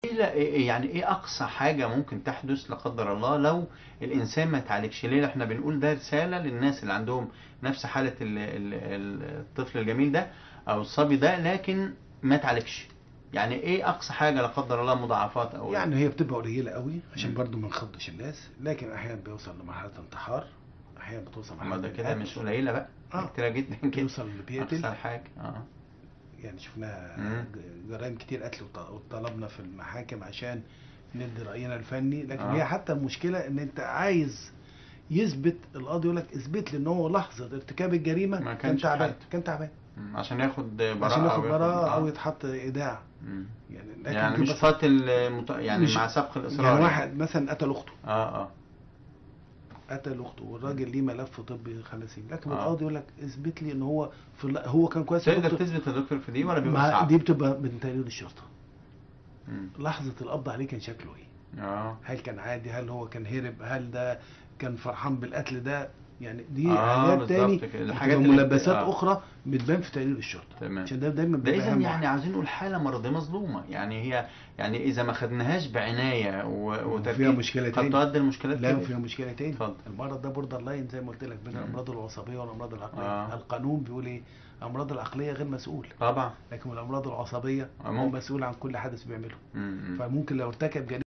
إيه لا إيه يعني ايه اقصى حاجة ممكن تحدث لا قدر الله لو الانسان ما اتعالجش ليه احنا بنقول ده رسالة للناس اللي عندهم نفس حالة ال- ال- ال- الطفل الجميل ده او الصبي ده لكن ما اتعالجش يعني ايه اقصى حاجة لا قدر الله مضاعفات او يعني هي بتبقى قليله قوي عشان مم. برضو ما نخضش الناس لكن احيانا بيوصل لمرحله انتحار احيانا بتوصل ما لمرحله ده كده القتل. مش قليلة بقى آه. كتيرة جدا كده بيوصل لبيقتل اقصى حاجة اه يعني شفناها مم. ج- جرائم كتير قتل وط- وطلبنا في المحاكم عشان ندي رأينا الفني لكن آه. هي حتى المشكلة ان انت عايز يثبت القاضي يقول لك اثبت لي ان هو لحظة ارتكاب الجريمة ما كان كانش تعبان حالته. كان تعبان مم. عشان ياخد براءة عشان ياخد أو براءة او آه. يتحط ايداع مم. يعني لكن يعني دي مش بس- قاتل مت... يعني مش- مع سبق الاصرار يعني واحد مثلا قتل اخته اه اه قتل اخته والراجل ليه ملف طبي خلاص لكن آه. القاضي يقول لك اثبت لي ان هو في الل- هو كان كويس تقدر دكتور. تثبت يا دكتور في دي ولا بيبقى مع صعب؟ دي بتبقى من تقرير الشرطة مم. لحظة القبض عليه كان شكله ايه اه هل كان عادي هل هو كان هرب هل ده كان فرحان بالقتل ده يعني دي آه، حاجات بالظبط تاني كده. بتبقى الحاجات اللي- ملبسات آه. اخرى بتبان في تقرير الشرطه تمام عشان ده دايما ده بيبقى اذا أهم يعني واحد. عايزين نقول حاله مرضيه مظلومه يعني هي يعني اذا ما خدناهاش بعنايه و- وفيها وتركيز مشكله قد تاني تؤدي لمشكلات لا كبيرة. وفيها مشكله تاني اتفضل. المرض ده بوردر لاين زي ما قلت لك بين مم. الامراض العصبيه والامراض العقليه آه. القانون بيقول ايه الامراض العقليه غير مسؤول طبعا لكن الامراض العصبيه آه، هو ممكن. مسؤول عن كل حدث بيعمله مم. مم. فممكن لو ارتكب جريمه